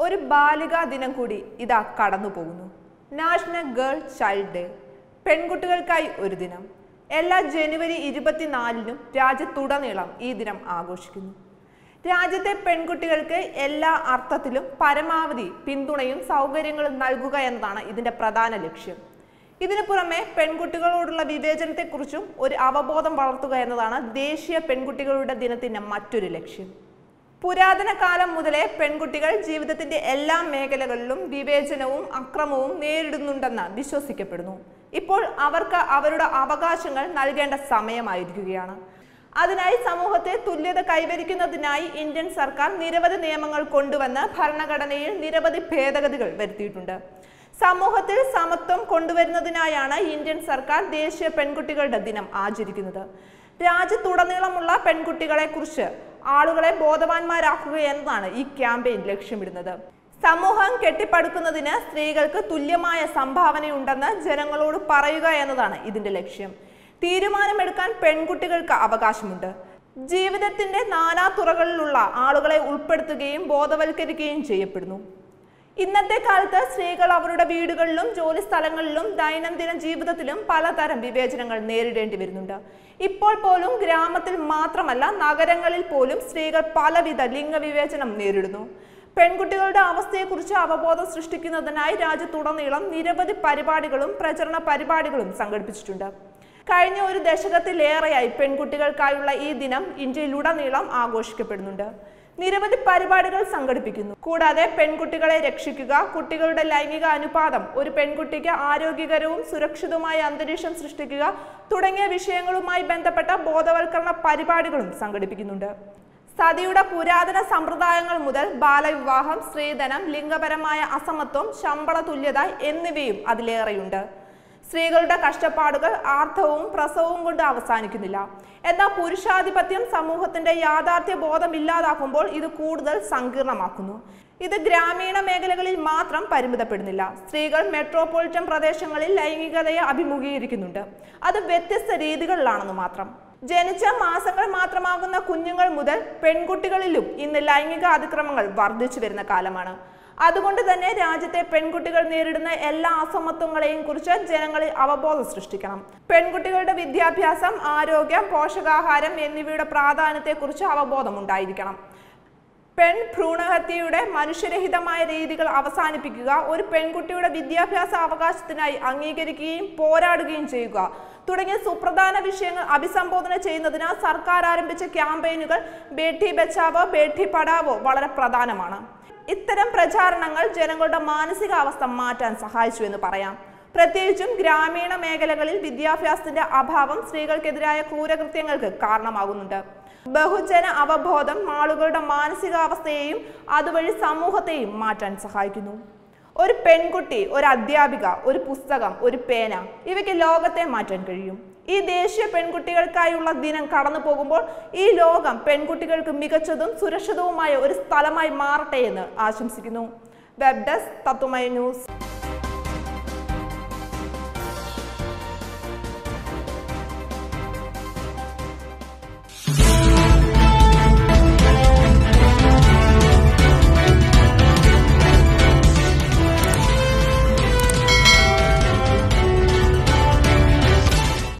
ഒരു ബാലികാ ദിനം കൂടി ഇതാ കടന്നു പോകുന്നു നാഷണൽ ഗേൾ ചൈൽഡ് ഡേ പെൺകുട്ടികൾക്കായി ഒരു ദിനം എല്ലാ ജനുവരി ഇരുപത്തിനാലിനും രാജ്യത്തുടനീളം ഈ ദിനം ആഘോഷിക്കുന്നു രാജ്യത്തെ പെൺകുട്ടികൾക്ക് എല്ലാ അർത്ഥത്തിലും പരമാവധി പിന്തുണയും സൗകര്യങ്ങളും നൽകുക എന്നതാണ് ഇതിന്റെ പ്രധാന ലക്ഷ്യം ഇതിനു പുറമെ പെൺകുട്ടികളോടുള്ള വിവേചനത്തെക്കുറിച്ചും ഒരു അവബോധം വളർത്തുക എന്നതാണ് ദേശീയ പെൺകുട്ടികളുടെ ദിനത്തിന്റെ മറ്റൊരു ലക്ഷ്യം പുരാതന കാലം മുതലേ പെൺകുട്ടികൾ ജീവിതത്തിന്റെ എല്ലാ മേഖലകളിലും വിവേചനവും അക്രമവും നേരിടുന്നുണ്ടെന്ന് വിശ്വസിക്കപ്പെടുന്നു ഇപ്പോൾ അവർക്ക് അവരുടെ അവകാശങ്ങൾ നൽകേണ്ട സമയമായിരിക്കുകയാണ് അതിനായി സമൂഹത്തെ തുല്യത കൈവരിക്കുന്നതിനായി ഇന്ത്യൻ സർക്കാർ നിരവധി നിയമങ്ങൾ കൊണ്ടുവന്ന് ഭരണഘടനയിൽ നിരവധി ഭേദഗതികൾ വരുത്തിയിട്ടുണ്ട് സമൂഹത്തിൽ സമത്വം കൊണ്ടുവരുന്നതിനായാണ് ഇന്ത്യൻ സർക്കാർ ദേശീയ പെൺകുട്ടികളുടെ ദിനം ആചരിക്കുന്നത് രാജ്യത്തുടനീളമുള്ള പെൺകുട്ടികളെ കുറിച്ച് ആളുകളെ ബോധവാന്മാരാക്കുക എന്നതാണ് ഈ ക്യാമ്പയിൻ ലക്ഷ്യമിടുന്നത് സമൂഹം കെട്ടിപ്പടുക്കുന്നതിന് സ്ത്രീകൾക്ക് തുല്യമായ സംഭാവനയുണ്ടെന്ന് ജനങ്ങളോട് പറയുക എന്നതാണ് ഇതിന്റെ ലക്ഷ്യം തീരുമാനമെടുക്കാൻ പെൺകുട്ടികൾക്ക് അവകാശമുണ്ട് ജീവിതത്തിന്റെ നാനാ തുറകളിലുള്ള ആളുകളെ ഉൾപ്പെടുത്തുകയും ബോധവൽക്കരിക്കുകയും ചെയ്യപ്പെടുന്നു ഇന്നത്തെ കാലത്ത് സ്ത്രീകൾ അവരുടെ വീടുകളിലും ജോലി സ്ഥലങ്ങളിലും ദൈനംദിന ജീവിതത്തിലും പലതരം വിവേചനങ്ങൾ നേരിടേണ്ടി വരുന്നുണ്ട് ഇപ്പോൾ പോലും ഗ്രാമത്തിൽ മാത്രമല്ല നഗരങ്ങളിൽ പോലും സ്ത്രീകൾ പലവിധ ലിംഗവിവേചനം നേരിടുന്നു പെൺകുട്ടികളുടെ അവസ്ഥയെക്കുറിച്ച് അവബോധം സൃഷ്ടിക്കുന്നതിനായി രാജ്യത്തുടനീളം നിരവധി പരിപാടികളും പ്രചരണ പരിപാടികളും സംഘടിപ്പിച്ചിട്ടുണ്ട് കഴിഞ്ഞ ഒരു ദശകത്തിലേറെയായി പെൺകുട്ടികൾക്കായുള്ള ഈ ദിനം ഇന്ത്യയിലുടനീളം ആഘോഷിക്കപ്പെടുന്നുണ്ട് നിരവധി പരിപാടികൾ സംഘടിപ്പിക്കുന്നു കൂടാതെ പെൺകുട്ടികളെ രക്ഷിക്കുക കുട്ടികളുടെ ലൈംഗിക അനുപാതം ഒരു പെൺകുട്ടിക്ക് ആരോഗ്യകരവും സുരക്ഷിതവുമായ അന്തരീക്ഷം സൃഷ്ടിക്കുക തുടങ്ങിയ വിഷയങ്ങളുമായി ബന്ധപ്പെട്ട ബോധവൽക്കരണ പരിപാടികളും സംഘടിപ്പിക്കുന്നുണ്ട് സതിയുടെ പുരാതന സമ്പ്രദായങ്ങൾ മുതൽ ബാലവിവാഹം സ്ത്രീധനം ലിംഗപരമായ അസമത്വം ശമ്പള തുല്യത എന്നിവയും അതിലേറെയുണ്ട് സ്ത്രീകളുടെ കഷ്ടപ്പാടുകൾ ആർത്തവവും പ്രസവവും കൊണ്ട് അവസാനിക്കുന്നില്ല എന്നാൽ പുരുഷാധിപത്യം സമൂഹത്തിന്റെ യാഥാർത്ഥ്യ ബോധം ഇല്ലാതാക്കുമ്പോൾ ഇത് കൂടുതൽ സങ്കീർണമാക്കുന്നു ഇത് ഗ്രാമീണ മേഖലകളിൽ മാത്രം പരിമിതപ്പെടുന്നില്ല സ്ത്രീകൾ മെട്രോപൊളിറ്റൻ പ്രദേശങ്ങളിൽ ലൈംഗികതയെ അഭിമുഖീകരിക്കുന്നുണ്ട് അത് വ്യത്യസ്ത രീതികളിലാണെന്ന് മാത്രം ജനിച്ച മാസങ്ങൾ മാത്രമാകുന്ന കുഞ്ഞുങ്ങൾ മുതൽ പെൺകുട്ടികളിലും ഇന്ന് ലൈംഗിക അതിക്രമങ്ങൾ വർദ്ധിച്ചു വരുന്ന കാലമാണ് അതുകൊണ്ട് തന്നെ രാജ്യത്തെ പെൺകുട്ടികൾ നേരിടുന്ന എല്ലാ അസമത്വങ്ങളെയും കുറിച്ച് ജനങ്ങളിൽ അവബോധം സൃഷ്ടിക്കണം പെൺകുട്ടികളുടെ വിദ്യാഭ്യാസം ആരോഗ്യം പോഷകാഹാരം എന്നിവയുടെ പ്രാധാന്യത്തെക്കുറിച്ച് അവബോധം ഉണ്ടായിരിക്കണം പെൺ ഭ്രൂണഹത്യയുടെ മനുഷ്യരഹിതമായ രീതികൾ അവസാനിപ്പിക്കുക ഒരു പെൺകുട്ടിയുടെ വിദ്യാഭ്യാസ അവകാശത്തിനായി അംഗീകരിക്കുകയും പോരാടുകയും ചെയ്യുക തുടങ്ങിയ സുപ്രധാന വിഷയങ്ങൾ അഭിസംബോധന ചെയ്യുന്നതിന് സർക്കാർ ആരംഭിച്ച ക്യാമ്പയിനുകൾ ബേഠി ബച്ചാവോ ബേഠി പഠാവോ വളരെ പ്രധാനമാണ് ഇത്തരം പ്രചാരണങ്ങൾ ജനങ്ങളുടെ മാനസികാവസ്ഥ മാറ്റാൻ സഹായിച്ചു എന്ന് പറയാം പ്രത്യേകിച്ചും ഗ്രാമീണ മേഖലകളിൽ വിദ്യാഭ്യാസത്തിന്റെ അഭാവം സ്ത്രീകൾക്കെതിരായ ക്രൂരകൃത്യങ്ങൾക്ക് കാരണമാകുന്നുണ്ട് ബഹുജന അവബോധം ആളുകളുടെ മാനസികാവസ്ഥയെയും അതുവഴി സമൂഹത്തെയും മാറ്റാൻ സഹായിക്കുന്നു ഒരു പെൺകുട്ടി ഒരു അധ്യാപിക ഒരു പുസ്തകം ഒരു പേന ഇവയ്ക്ക് ലോകത്തെ മാറ്റാൻ കഴിയും ഈ ദേശീയ പെൺകുട്ടികൾക്കായുള്ള ദിനം കടന്നു പോകുമ്പോൾ ഈ ലോകം പെൺകുട്ടികൾക്ക് മികച്ചതും സുരക്ഷിതവുമായ ഒരു സ്ഥലമായി മാറട്ടെ എന്ന് ആശംസിക്കുന്നു വെബ് ഡെസ്ക് തത്വമയ ന്യൂസ്